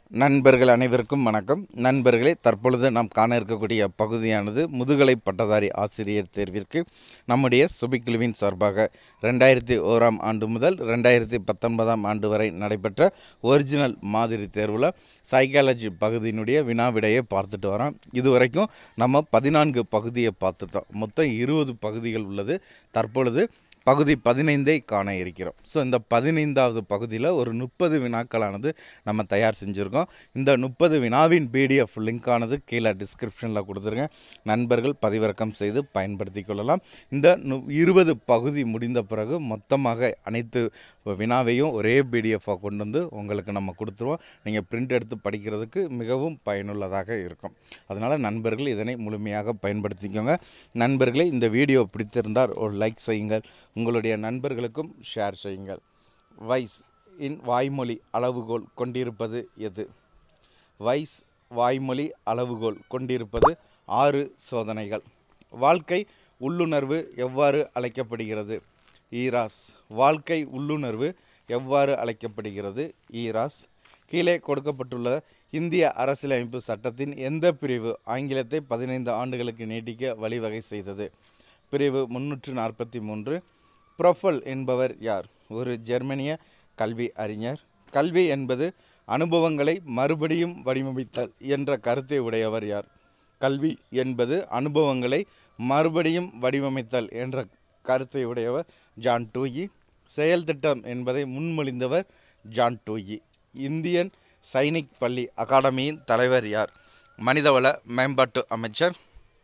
நண்பர்கள் அனைவருக்கும் வணக்கம் நண்பர்களே தற்பொழுது நாம் காண இருக்கக்கூடிய பகுதியானது முதுகலை பட்டதாரி ஆசிரியர் தேர்விற்கு நம்முடைய சுபிக்குழுவின் சார்பாக ரெண்டாயிரத்தி ஓராம் ஆண்டு முதல் ரெண்டாயிரத்தி பத்தொன்பதாம் ஆண்டு வரை நடைபெற்ற ஒரிஜினல் மாதிரி தேர்வில் சைக்காலஜி பகுதியினுடைய வினாவிடையை பார்த்துட்டு வரோம் இதுவரைக்கும் நம்ம பதினான்கு பகுதியை பார்த்துட்டோம் மொத்தம் இருபது பகுதிகள் உள்ளது தற்பொழுது பகுதி பதினைந்தை காண இருக்கிறோம் ஸோ இந்த பதினைந்தாவது பகுதியில் ஒரு முப்பது வினாக்களானது நம்ம தயார் செஞ்சுருக்கோம் இந்த முப்பது வினாவின் பிடிஎஃப் லிங்கானது கீழே டிஸ்கிரிப்ஷனில் கொடுத்துருங்க நண்பர்கள் பதிவிறக்கம் செய்து பயன்படுத்தி கொள்ளலாம் இந்த நு இருபது பகுதி முடிந்த பிறகு மொத்தமாக அனைத்து வினாவையும் ஒரே பிடிஎஃபாக கொண்டு வந்து உங்களுக்கு நம்ம கொடுத்துருவோம் நீங்கள் பிரிண்ட் எடுத்து படிக்கிறதுக்கு மிகவும் பயனுள்ளதாக இருக்கும் அதனால் நண்பர்கள் இதனை முழுமையாக பயன்படுத்திக்கோங்க நண்பர்களே இந்த வீடியோ பிடித்திருந்தால் ஒரு லைக் செய்யுங்கள் உங்களுடைய நண்பர்களுக்கும் ஷேர் செய்யுங்கள் வைஸ் இன் வாய்மொழி அளவுகோல் கொண்டிருப்பது எது வைஸ் வாய்மொழி அளவுகோல் கொண்டிருப்பது ஆறு சோதனைகள் வாழ்க்கை உள்ளுணர்வு எவ்வாறு அழைக்கப்படுகிறது ஈராஸ் வாழ்க்கை உள்ளுணர்வு எவ்வாறு அழைக்கப்படுகிறது ஈராஸ் கீழே கொடுக்கப்பட்டுள்ள இந்திய அரசியலமைப்பு சட்டத்தின் எந்த பிரிவு ஆங்கிலத்தை பதினைந்து ஆண்டுகளுக்கு நீட்டிக்க வழிவகை செய்தது பிரிவு முன்னூற்று நாற்பத்தி மூன்று ப்ரொஃபல் என்பவர் யார் ஒரு ஜெர்மனிய கல்வி அறிஞர் கல்வி என்பது அனுபவங்களை மறுபடியும் வடிவமைத்தல் என்ற கருத்தை உடையவர் யார் கல்வி என்பது அனுபவங்களை மறுபடியும் வடிவமைத்தல் என்ற கருத்தை உடையவர் ஜான் டூயி செயல் திட்டம் என்பதை முன்மொழிந்தவர் ஜான் டூயி இந்தியன் சைனிக் பள்ளி அகாடமியின் தலைவர் யார் மனிதவள மேம்பாட்டு அமைச்சர்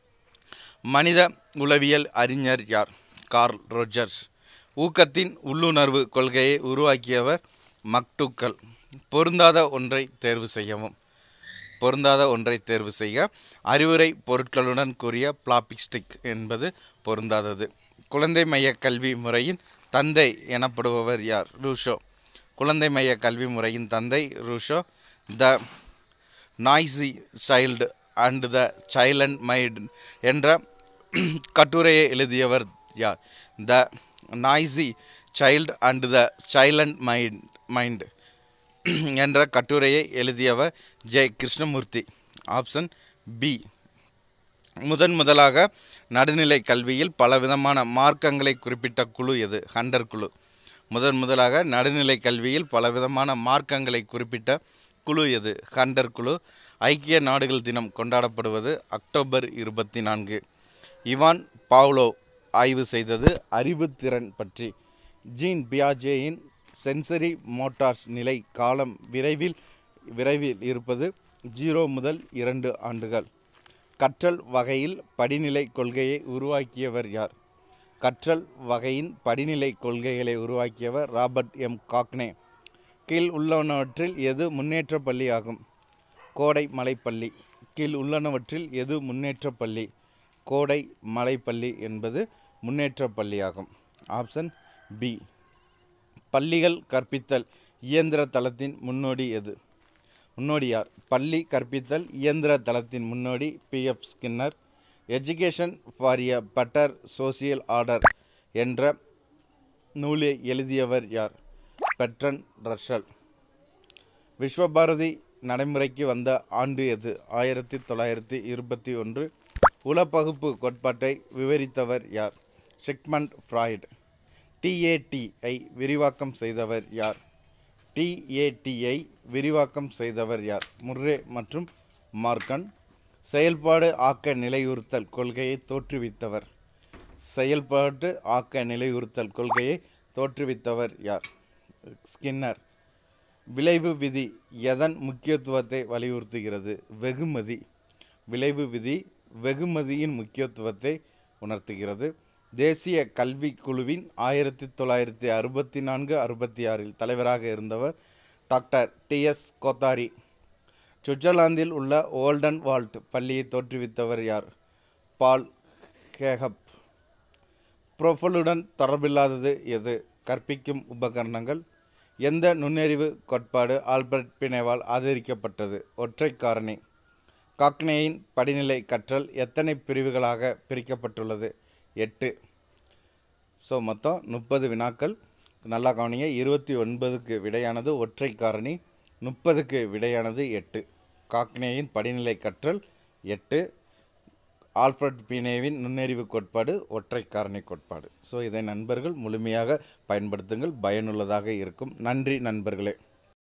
மனித உளவியல் அறிஞர் யார் கார்ல் ரோஜர்ஸ் ஊக்கத்தின் உள்ளுணர்வு கொள்கையை உருவாக்கியவர் மக்டூக்கல் பொருந்தாத ஒன்றை தேர்வு செய்யவும் பொருந்தாத ஒன்றை தேர்வு செய்ய அறிவுரை பொருட்களுடன் கூறிய பிளாபிஸ்டிக் என்பது பொருந்தாதது குழந்தை மைய கல்வி முறையின் தந்தை எனப்படுபவர் யார் ரூஷோ குழந்தை மைய கல்வி முறையின் தந்தை Rousseau the noisy child and the silent mind என்ற கட்டுரையை எழுதியவர் யார் the noisy child and the silent mind mind என்ற கட்டுரையை எழுதியவர் ஜெ கிருஷ்ணமூர்த்தி ஆப்ஷன் பி முதன் முதலாக நடுநிலை கல்வியில் பலவிதமான மார்க்கங்களை குறிப்பிட்ட குழு எது ஹண்டர் குழு முதன் முதலாக நடுநிலை கல்வியில் பலவிதமான மார்க்கங்களை குறிப்பிட்ட குழு எது ஹண்டர் குழு ஐக்கிய நாடுகள் தினம் கொண்டாடப்படுவது அக்டோபர் இருபத்தி நான்கு இவான் பாவ்லோ ஆய்வு செய்தது அறிவுத்திறன் பற்றி ஜீன் பியாஜேயின் சென்சரி மோட்டார்ஸ் நிலை காலம் விரைவில் விரைவில் இருப்பது ஜீரோ முதல் இரண்டு ஆண்டுகள் கற்றல் வகையில் படிநிலை கொள்கையை உருவாக்கியவர் யார் கற்றல் வகையின் படிநிலை கொள்கைகளை உருவாக்கியவர் ராபர்ட் எம் காக்னே கீழ் உள்ளனவற்றில் எது முன்னேற்ற பள்ளி ஆகும் கோடை மலைப்பள்ளி கீழ் உள்ளனவற்றில் எது முன்னேற்ற பள்ளி கோடை மலைப்பள்ளி என்பது முன்னேற்ற பள்ளியாகும் ஆப்ஷன் பி பள்ளிகள் கற்பித்தல் இயந்திர தளத்தின் முன்னோடி எது முன்னோடியார் பள்ளி கற்பித்தல் இயந்திர தளத்தின் முன்னோடி BF Skinner education for a better social order என்ற நூலை எழுதியவர் யார் பெட்ரன் ரஷல் விஸ்வபாரதி நடைமுறைக்கு வந்த ஆண்டு எது ஆயிரத்தி தொள்ளாயிரத்தி இருபத்தி ஒன்று உளப்பகுப்பு கோட்பாட்டை விவரித்தவர் யார் சிக்மண்ட் ஃப்ராய்டு டிஏடிஐ விரிவாக்கம் செய்தவர் யார் டிஏடிஐ விரிவாக்கம் செய்தவர் யார் முர்ரே மற்றும் மார்க்கன் செயல்பாடு ஆக்க நிலையுறுத்தல் கொள்கையை தோற்றுவித்தவர் செயல்பாட்டு ஆக்க நிலையுறுத்தல் கொள்கையை தோற்றுவித்தவர் யார் ஸ்கின்னர் விளைவு விதி எதன் முக்கியத்துவத்தை வலியுறுத்துகிறது வெகுமதி விளைவு விதி வெகுமதியின் முக்கியத்துவத்தை உணர்த்துகிறது தேசிய கல்விக் குழுவின் ஆயிரத்தி தொள்ளாயிரத்தி அறுபத்தி நான்கு அறுபத்தி ஆறில் தலைவராக இருந்தவர் டாக்டர் டிஎஸ் கோத்தாரி சுவிட்சர்லாந்தில் உள்ள ஓல்டன் வால்ட் பள்ளியை தோற்றுவித்தவர் யார் பால் கேஹப் ப்ரொஃபலுடன் தொடர்பில்லாதது எது கற்பிக்கும் உபகரணங்கள் எந்த நுண்ணறிவு கோட்பாடு ஆல்பர்ட் பினேவால் ஆதரிக்கப்பட்டது ஒற்றை காரணி காக்னேயின் படிநிலை கற்றல் எத்தனை பிரிவுகளாக பிரிக்கப்பட்டுள்ளது எட்டு ஸோ மொத்தம் முப்பது வினாக்கள் நல்லா கவனிங்க இருபத்தி ஒன்பதுக்கு விடையானது ஒற்றை காரணி முப்பதுக்கு விடையானது எட்டு காக்னேயின் படிநிலை கற்றல் எட்டு ஆல்ஃபிரட் பீனேவின் நுண்ணறிவு கோட்பாடு ஒற்றை காரணி கோட்பாடு ஸோ இதை நண்பர்கள் முழுமையாக பயன்படுத்துங்கள் பயனுள்ளதாக இருக்கும் நன்றி நண்பர்களே